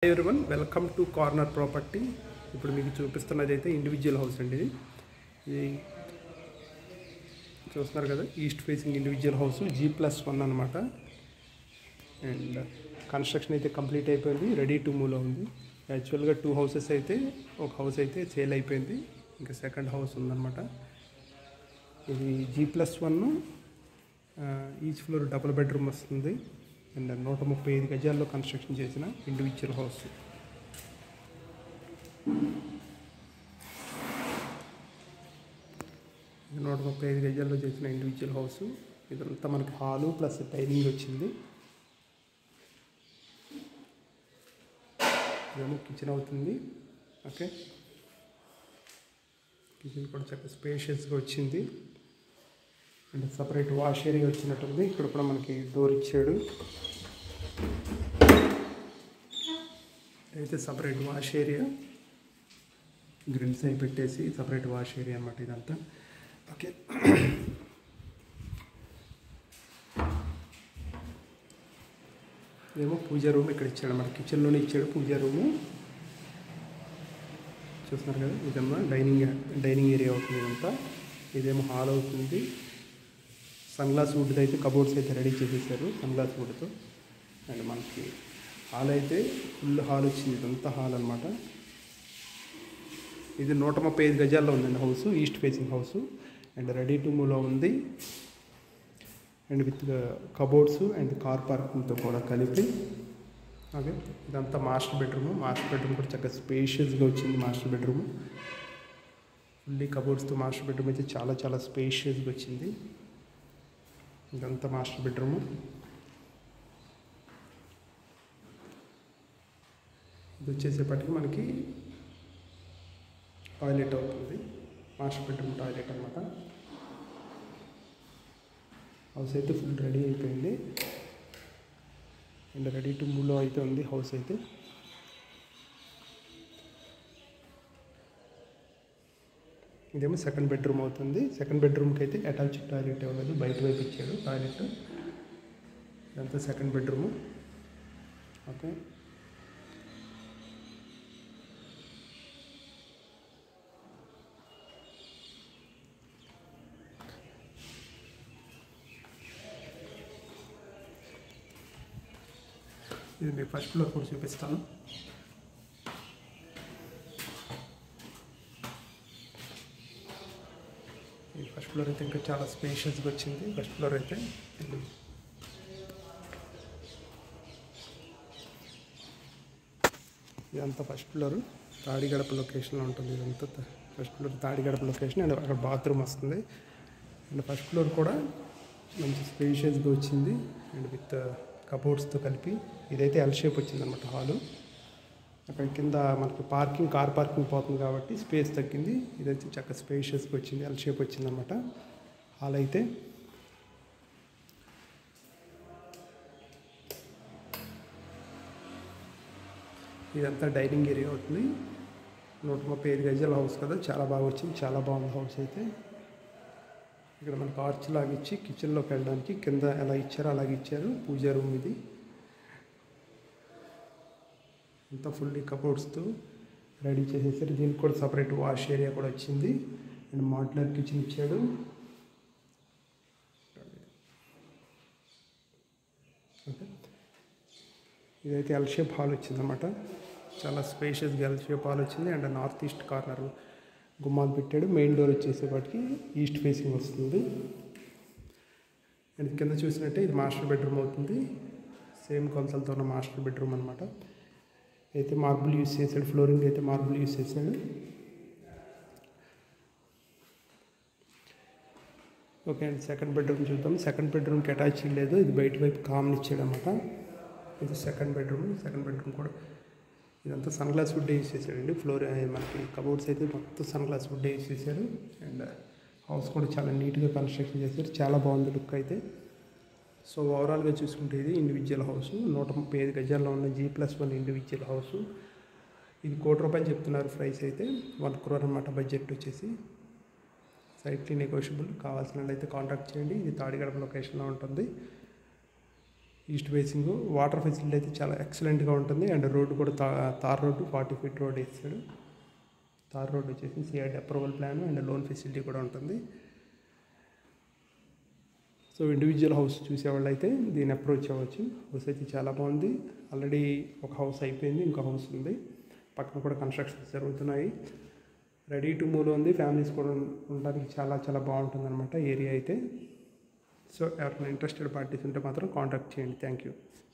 everyone welcome to corner property ఇప్పుడు మీకు చూపిస్తున్నది అయితే ఇండివిజువల్ హౌస్ అండి ఇది ఇది చూస్తున్నారు కదా east facing individual house G plus one అనమాట అండ్ కన్స్ట్రక్షన్ అయితే కంప్లీట్ అయిపోయింది రెడీ టు మూవ్లో ఉంది యాక్చువల్గా టూ హౌసెస్ అయితే ఒక హౌస్ అయితే సేల్ అయిపోయింది ఇంకా సెకండ్ హౌస్ ఉందన్నమాట ఇది G plus one each floor double bedroom వస్తుంది అండ్ నూట ముప్పై ఐదు గజాల్లో కన్స్ట్రక్షన్ చేసిన ఇండివిజువల్ హౌస్ ఇది నూట ముప్పై ఐదు గజాల్లో చేసిన ఇండివిజువల్ హౌస్ ఇదంతా మనకి హాలు ప్లస్ డైనింగ్ వచ్చింది ఇదేమో కిచెన్ అవుతుంది ఓకే కిచెన్ కూడా చక్కగా స్పేషియస్గా వచ్చింది అండ్ సపరేట్ వాష్ ఏరియా వచ్చినట్టుంది ఇక్కడ కూడా మనకి డోర్ ఇచ్చాడు అయితే సపరేట్ వాష్ ఏరియా గ్రిల్స్ అయి పెట్టేసి సపరేట్ వాష్ ఏరియా అనమాట ఇదంతా ఓకే ఇదేమో పూజా రూమ్ ఇక్కడ ఇచ్చాడు మన కిచెన్లోనే ఇచ్చాడు పూజా రూము చూస్తున్నారు కదా ఇదేమో డైనింగ్ డైనింగ్ ఏరియా అవుతుంది ఇదంతా ఇదేమో హాల్ అవుతుంది సన్ గ్లాస్ వుడ్ది అయితే కబోర్డ్స్ అయితే రెడీ చేసేసారు సన్ గ్లాస్ వుడ్తో అండ్ మనకి హాల్ అయితే ఫుల్ హాల్ వచ్చింది ఇదంతా హాల్ అనమాట ఇది నూట ముప్పై ఐదు గజాల్లో ఉందండి house east facing house and ready to మూవ్లో ఉంది and with cupboards and car పార్కింగ్తో కూడా కలిపి ఓకే ఇదంతా మాస్టర్ బెడ్రూమ్ మాస్టర్ బెడ్రూమ్ కూడా చక్కగా స్పేషియస్గా వచ్చింది మాస్టర్ బెడ్రూమ్ ఫుల్లీ కబోర్డ్స్తో మాస్టర్ బెడ్రూమ్ అయితే చాలా చాలా స్పేషియస్గా వచ్చింది ఇదంతా మాస్టర్ బెడ్రూమ్ ఇది వచ్చేసేపటికి మనకి టాయిలెట్ అవుతుంది మాస్టర్ బెడ్రూమ్ టాయిలెట్ అనమాట హౌస్ అయితే ఫుల్ రెడీ అయిపోయింది అండ్ రెడీ టు మూవ్లో అయితే ఉంది హౌస్ అయితే ఇదేమో సెకండ్ బెడ్రూమ్ అవుతుంది సెకండ్ బెడ్రూమ్కి అయితే అటాచ్ టాయిలెట్ ఇవ్వలేదు బయట వైపు ఇచ్చాడు టాయిలెట్ ఇదంతా సెకండ్ బెడ్రూము ఓకే ఇది మీకు ఫస్ట్ ఫ్లోర్ కూడా చూపిస్తాను ఈ ఫస్ట్ ఫ్లోర్ అయితే ఇంకా చాలా స్పేషియస్గా వచ్చింది ఫస్ట్ ఫ్లోర్ అయితే ఇదంతా ఫస్ట్ ఫ్లోర్ తాడిగడప లొకేషన్లో ఉంటుంది ఇదంతా first floor Tadigadapa location and అక్కడ బాత్రూమ్ వస్తుంది అండ్ ఫస్ట్ ఫ్లోర్ కూడా మంచి స్పేషియస్గా వచ్చింది అండ్ విత్ కబోర్డ్స్తో కలిపి ఇదైతే ఎల్ షేప్ వచ్చింది అనమాట హాలు అక్కడ కింద మనకి పార్కింగ్ కార్ పార్కింగ్ పోతుంది కాబట్టి స్పేస్ తగ్గింది ఇదైతే చక్కగా స్పేషియస్గా వచ్చింది ఎల్ షేప్ వచ్చింది అనమాట హాల్ అయితే ఇదంతా డైనింగ్ ఏరియా అవుతుంది నూట ముప్పై ఐదు గజాల హౌస్ కదా చాలా బాగా వచ్చింది చాలా బాగుంది హౌస్ అయితే ఇక్కడ మనకు ఆర్చ్ లాగా ఇచ్చి కిచెన్లోకి వెళ్ళడానికి కింద ఎలా ఇచ్చారో అలాగే ఇచ్చారు పూజా రూమ్ ఇది అంతా ఫుల్లీ కబోర్డ్స్తో రెడీ చేసేసారు దీనికి కూడా సపరేట్ వాష్ ఏరియా కూడా వచ్చింది అండ్ మాడ్యులర్ కిచెన్ ఇచ్చాడు ఓకే ఇదైతే ఎల్ షేప్ హాల్ వచ్చిందన్నమాట చాలా స్పేషియస్గా ఎల్ షేప్ హాల్ వచ్చింది అండ్ నార్త్ ఈస్ట్ కార్నర్ గుమ్మాలు పెట్టాడు మెయిన్ డోర్ వచ్చేసేపటికి ఈస్ట్ ఫేసింగ్ వస్తుంది అండ్ కింద చూసినట్టే ఇది మాస్టర్ బెడ్రూమ్ అవుతుంది సేమ్ కొలతలతో ఉన్న మాస్టర్ బెడ్రూమ్ అనమాట అయితే మార్బుల్ యూస్ చేశాడు ఫ్లోరింగ్ అయితే మార్బుల్ యూస్ చేశాడు ఓకే అండి సెకండ్ బెడ్రూమ్ చూద్దాం సెకండ్ బెడ్రూమ్కి అటాచ్ లేదు ఇది బయట వైపు కామన్ ఇచ్చాడు అనమాట ఇది సెకండ్ బెడ్రూమ్ సెకండ్ బెడ్రూమ్ కూడా ఇదంతా సన్ గ్లాస్ వుడ్ యూస్ చేశాడండి ఫ్లోర్ మనకి కబోర్డ్స్ అయితే మొత్తం సన్ గ్లాస్ వుడ్ యూస్ చేశారు అండ్ హౌస్ కూడా చాలా నీట్గా కన్స్ట్రక్షన్ చేశారు చాలా బాగుంది లుక్ అయితే సో ఓవరాల్గా చూసుకుంటే ఇది ఇండివిజువల్ హౌస్ నూట ముప్పై ఐదు గజాల్లో ఉన్న G plus one individual house ఇది కోటి రూపాయలు చెప్తున్నారు ప్రైస్ అయితే వన్ క్రోర్ అనమాట బడ్జెట్ వచ్చేసి సైట్లీ నెగోషియబుల్ కావాల్సిన అయితే కాంటాక్ట్ చేయండి ఇది తాడిగడప లొకేషన్లో ఉంటుంది ఈస్ట్ ఫేసింగ్ వాటర్ ఫెసిలిటీ అయితే చాలా ఎక్సలెంట్గా ఉంటుంది అండ్ రోడ్డు కూడా తా tar road forty feet road వేస్తాడు తార్ రోడ్ వచ్చేసి CID approval plan and loan facility కూడా ఉంటుంది సో ఇండివిజువల్ హౌస్ చూసేవాళ్ళు అయితే దీన్ని అప్రోచ్ అవ్వచ్చు హౌస్ అయితే చాలా బాగుంది ఆల్రెడీ ఒక హౌస్ అయిపోయింది ఇంకో హౌస్ ఉంది పక్కన కూడా కన్స్ట్రక్షన్స్ జరుగుతున్నాయి రెడీ టు మూవ్ ఉంది ఫ్యామిలీస్ కూడా ఉండడానికి చాలా చాలా బాగుంటుంది అనమాట ఏరియా అయితే సో ఎవరైనా ఇంట్రెస్టెడ్ పార్టీస్ ఉంటే మాత్రం కాంటాక్ట్ చేయండి థ్యాంక్ యూ